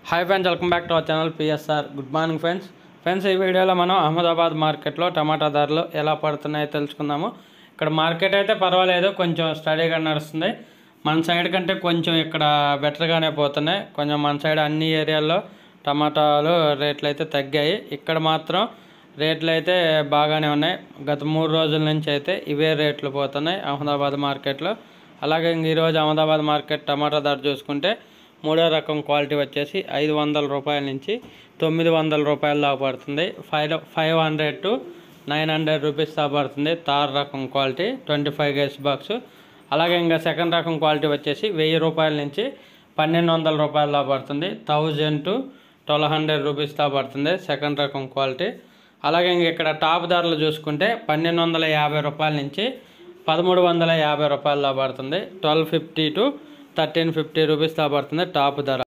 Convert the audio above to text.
hi friends welcome back to our channel PSR good morning friends friends ఈ వీడియోలో మనం అహ్మదాబాద్ మార్కెట్లో టమాటా ధరలు ఎలా పడుతున్నాయో తెలుసుకుందాము ఇక్కడ మార్కెట్ అయితే పర్వాలేదు కొంచెం స్టడీగా నడుస్తుంది మన సైడ్ కంటే కొంచెం ఇక్కడ బెటర్గానే పోతున్నాయి కొంచెం మన సైడ్ అన్ని ఏరియాల్లో టమాటాలు రేట్లు అయితే తగ్గాయి ఇక్కడ మాత్రం రేట్లు అయితే బాగానే ఉన్నాయి గత మూడు రోజుల నుంచి అయితే ఇవే రేట్లు పోతున్నాయి అహ్మదాబాద్ మార్కెట్లో అలాగే ఇంక ఈరోజు అహ్మదాబాద్ మార్కెట్ టమాటా ధర చూసుకుంటే మూడో రకం క్వాలిటీ వచ్చేసి ఐదు వందల రూపాయల నుంచి తొమ్మిది వందల రూపాయల దాకా పడుతుంది five five hundred to nine hundred rupees దాకా పడుతుంది తార్ రకం క్వాలిటీ ట్వంటీ ఫైవ్ గేస్ బాక్స్ అలాగే ఇంకా సెకండ్ రకం క్వాలిటీ వచ్చేసి వెయ్యి రూపాయల నుంచి పన్నెండు వందల రూపాయల దాకా పడుతుంది thousand to twelve hundred rupees దాకా పడుతుంది సెకండ్ రకం క్వాలిటీ అలాగే ఇంక ఇక్కడ టాప్ ధరలు చూసుకుంటే పన్నెండు వందల యాభై రూపాయల నుంచి పదమూడు వందల యాభై రూపాయల దాకా పడుతుంది twelve fifty to thirteen fifty rupees దాకా పడుతుంది టాప్ ధర